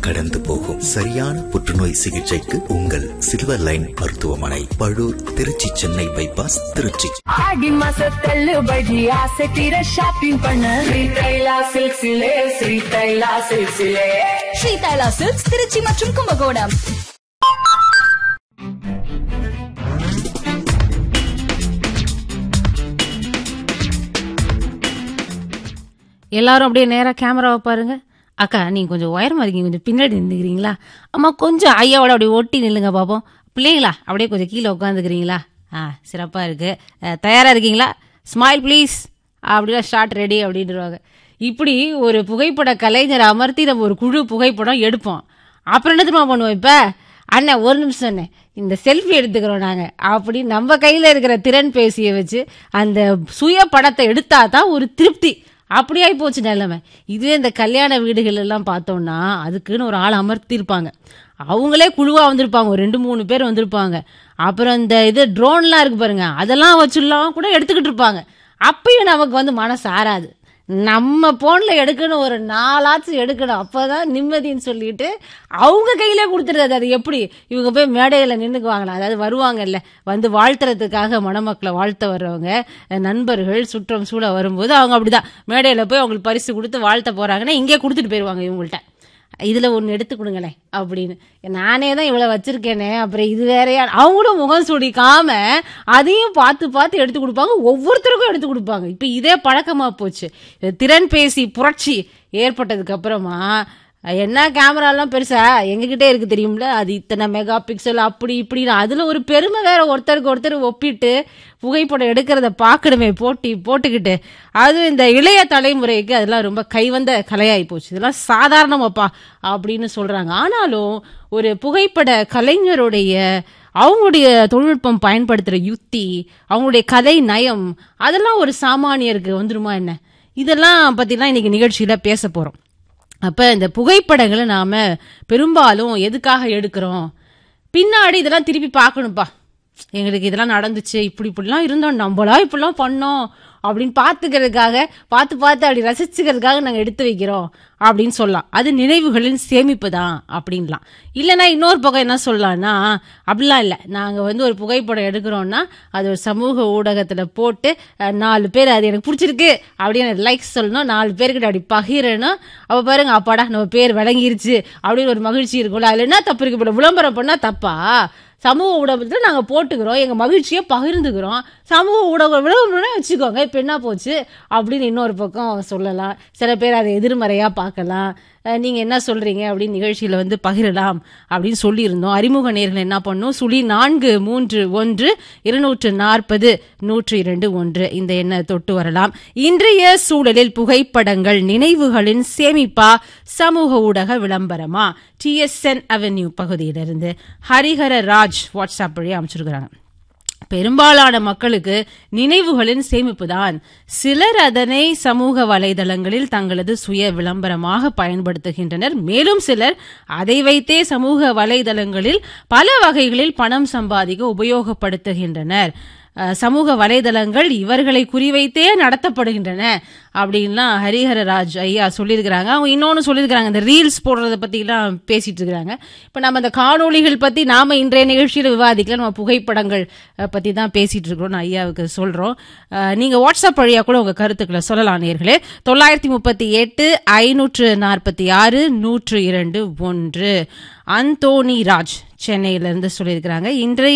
கடந்து போகும் சரியான புற்றுநோய் சிகிச்சைக்கு உங்கள் சில்வர் லைன் மருத்துவமனை பழூர் திருச்சி சென்னை பைபாஸ் திருச்சி ஆடி மாச தள்ளுபடி ஆசை தீர ஷாப்பிங் பண்ண ஸ்ரீ தைலா சில்க்ஸிலே ஸ்ரீ தைலா சில்க்ஸிலே ஸ்ரீ தைலா சில்க்ஸ் திருச்சி மற்றும் கும்பகோணம் எல்லாரும் அப்படியே நேராக கேமராவை பாருங்க அக்கா நீங்க கொஞ்சம் உயரமா இருக்கீங்க கொஞ்சம் பின்னாடி நின்றுக்கிறீங்களா அம்மா கொஞ்சம் ஐயாவோட அப்படியே ஒட்டி நில்லுங்க பாப்போம் பிள்ளைங்களா அப்படியே கொஞ்சம் கீழே உட்காந்துக்கிறீங்களா ஆ சிறப்பாக இருக்கு அஹ், தயாரா இருக்கீங்களா ஸ்மைல் ப்ளீஸ் அப்படிலாம் ஷார்ட் ரெடி அப்படின்றாங்க இப்படி ஒரு புகைப்பட கலைஞரை அமர்த்தி நம்ம ஒரு குழு புகைப்படம் எடுப்போம் அப்புறம் என்ன தெரியுமா பண்ணுவோம் இப்போ அண்ணன் ஒரு நிமிஷம் அண்ணே இந்த செல்ஃபி எடுத்துக்கிறோம் நாங்கள் அப்படி நம்ம கையில் இருக்கிற திறன் பேசியை வச்சு அந்த சுய படத்தை எடுத்தா தான் ஒரு திருப்தி அப்படியாகி போச்சு நிலைமை இதுவே இந்த கல்யாண வீடுகள் எல்லாம் பார்த்தோம்னா அதுக்குன்னு ஒரு ஆள் அமர்த்திருப்பாங்க அவங்களே குழுவாக வந்திருப்பாங்க ஒரு ரெண்டு மூணு பேர் வந்திருப்பாங்க அப்புறம் இந்த இது ட்ரோன்லாம் இருக்கு பாருங்க அதெல்லாம் வச்சுலாம் கூட எடுத்துக்கிட்டு இருப்பாங்க அப்பயும் நமக்கு வந்து மனசு ஆறாது நம்ம போன்ல எடுக்கணும் ஒரு நாளாச்சும் எடுக்கணும் அப்பதான் நிம்மதின்னு சொல்லிட்டு அவங்க கையிலே கொடுத்துருது அது எப்படி இவங்க போய் மேடையில் நின்றுக்குவாங்களா அதாவது வருவாங்கல்ல வந்து வாழ்த்துறதுக்காக மணமக்களை வாழ்த்த வர்றவங்க அஹ் நண்பர்கள் சுற்றம் சூழ வரும்போது அவங்க அப்படிதான் மேடையில் போய் அவங்களுக்கு பரிசு கொடுத்து வாழ்த்த போறாங்கன்னா இங்கே கொடுத்துட்டு போயிடுவாங்க இவங்கள்ட்ட இதுல ஒன்று எடுத்து கொடுங்களேன் அப்படின்னு நானே தான் இவ்வளோ வச்சிருக்கேனே அப்புறம் இது வேறையா அவங்களும் முகம் சுடிக்காம அதையும் பார்த்து பார்த்து எடுத்து கொடுப்பாங்க ஒவ்வொருத்தருக்கும் எடுத்து கொடுப்பாங்க இப்போ இதே பழக்கமா போச்சு இது திறன் பேசி புரட்சி ஏற்பட்டதுக்கு அப்புறமா என்ன கேமராலாம் பெருசா எங்ககிட்டே இருக்கு தெரியும்ல அது இத்தனை மெகா பிக்சல் அப்படி இப்படின்னு அதுல ஒரு பெருமை வேற ஒருத்தருக்கு ஒருத்தர் ஒப்பிட்டு புகைப்படம் எடுக்கிறத பார்க்கணுமே போட்டி போட்டுக்கிட்டு அது இந்த இளைய தலைமுறைக்கு அதெல்லாம் ரொம்ப கைவந்த கலையாகி போச்சு இதெல்லாம் சாதாரணமாப்பா அப்படின்னு சொல்றாங்க ஆனாலும் ஒரு புகைப்பட கலைஞருடைய அவங்களுடைய தொழில்நுட்பம் பயன்படுத்துற யுக்தி அவங்களுடைய கதை நயம் அதெல்லாம் ஒரு சாமானியருக்கு வந்துருமா என்ன இதெல்லாம் பத்திலாம் இன்னைக்கு நிகழ்ச்சியில பேச போறோம் அப்ப இந்த புகைப்படங்களை நாம பெரும்பாலும் எதுக்காக எடுக்கிறோம் பின்னாடி இதெல்லாம் திருப்பி பார்க்கணும்ப்பா எங்களுக்கு இதெல்லாம் நடந்துச்சு இப்படி இப்படிலாம் இருந்தோம் நம்மளா இப்படிலாம் பண்ணோம் அப்படின்னு பார்த்துக்கிறதுக்காக பார்த்து பார்த்து அப்படி ரசிச்சுக்கிறதுக்காக நாங்கள் எடுத்து வைக்கிறோம் அப்படின்னு சொல்லலாம் அது நினைவுகளின் சேமிப்பு தான் அப்படின்லாம் இல்லைன்னா இன்னொரு பக்கம் என்ன சொல்லலாம்னா அப்படிலாம் இல்லை நாங்கள் வந்து ஒரு புகைப்படம் எடுக்கிறோம்னா அது ஒரு சமூக ஊடகத்தில் போட்டு அஹ், நாலு பேர் அது எனக்கு பிடிச்சிருக்கு அப்படின்னு லைக்ஸ் சொல்லணும் நாலு பேர்கிட்ட அப்படி பகிரணும் அப்போ பாருங்க அப்பாடா நம்ம பேர் விளங்கிருச்சு அப்படின்னு ஒரு மகிழ்ச்சி இருக்கும்ல அதில் என்ன தப்பு இருக்கு இப்போ விளம்பரம் பண்ணால் தப்பா சமூக ஊடகத்தில் நாங்கள் போட்டுக்கிறோம் எங்கள் மகிழ்ச்சியை பகிர்ந்துக்கிறோம் சமூக ஊடக விளம்பரம்னா வச்சுக்கோங்க இப்போ என்ன போச்சு அப்படின்னு இன்னொரு பக்கம் சொல்லலாம் சில பேர் அதை எதிர்மறையாக பார்க்கலாம் அஹ் நீங்க என்ன சொல்றீங்க அப்படின்னு நிகழ்ச்சியில வந்து பகிரலாம் அப்படின்னு சொல்லியிருந்தோம் அறிமுக நேர்கள் என்ன பண்ணும் சுழி நான்கு மூன்று ஒன்று இருநூற்று நாற்பது நூற்று இரண்டு ஒன்று இந்த எண்ணை தொட்டு வரலாம் இன்றைய சூழலில் புகைப்படங்கள் நினைவுகளின் சேமிப்பா சமூக ஊடக விளம்பரமா டிஎஸ்என் அவென்யூ பகுதியிலிருந்து ஹரிஹர ராஜ் வாட்ஸ்அப் வழி அமைச்சிருக்கிறாங்க பெரும்பாலான மக்களுக்கு நினைவுகளின் சேமிப்பு தான் சிலர் அதனை சமூக வலைதளங்களில் தங்களது சுய விளம்பரமாக பயன்படுத்துகின்றனர் மேலும் சிலர் அதை வைத்தே சமூக வலைதளங்களில் பல வகைகளில் பணம் சம்பாதிக்க உபயோகப்படுத்துகின்றனர் அஹ், சமூக வலைதளங்கள் இவர்களை குறிவைத்தே நடத்தப்படுகின்றன அப்படின்லாம் ஹரிஹர ராஜ் ஐயா சொல்லியிருக்கிறாங்க அவங்க இன்னொன்று சொல்லியிருக்கிறாங்க இந்த ரீல்ஸ் போடுறத பற்றிலாம் பேசிட்டு இருக்கிறாங்க இப்போ நம்ம அந்த காணொளிகள் பற்றி நாம இன்றைய நிகழ்ச்சியில் விவாதிக்கலாம் நம்ம புகைப்படங்கள் அஹ், பற்றி தான் பேசிட்டு இருக்கிறோம் நான் ஐயாவுக்கு சொல்கிறோம் நீங்கள் வாட்ஸ்அப் வழியாக கூட உங்கள் கருத்துக்களை சொல்லலாம் நேர்களே தொள்ளாயிரத்தி முப்பத்தி எட்டு ஐநூற்று நாற்பத்தி ஆறு நூற்று இரண்டு ஒன்று அந்தோணி ராஜ் சென்னையிலிருந்து சொல்லியிருக்கிறாங்க இன்றைய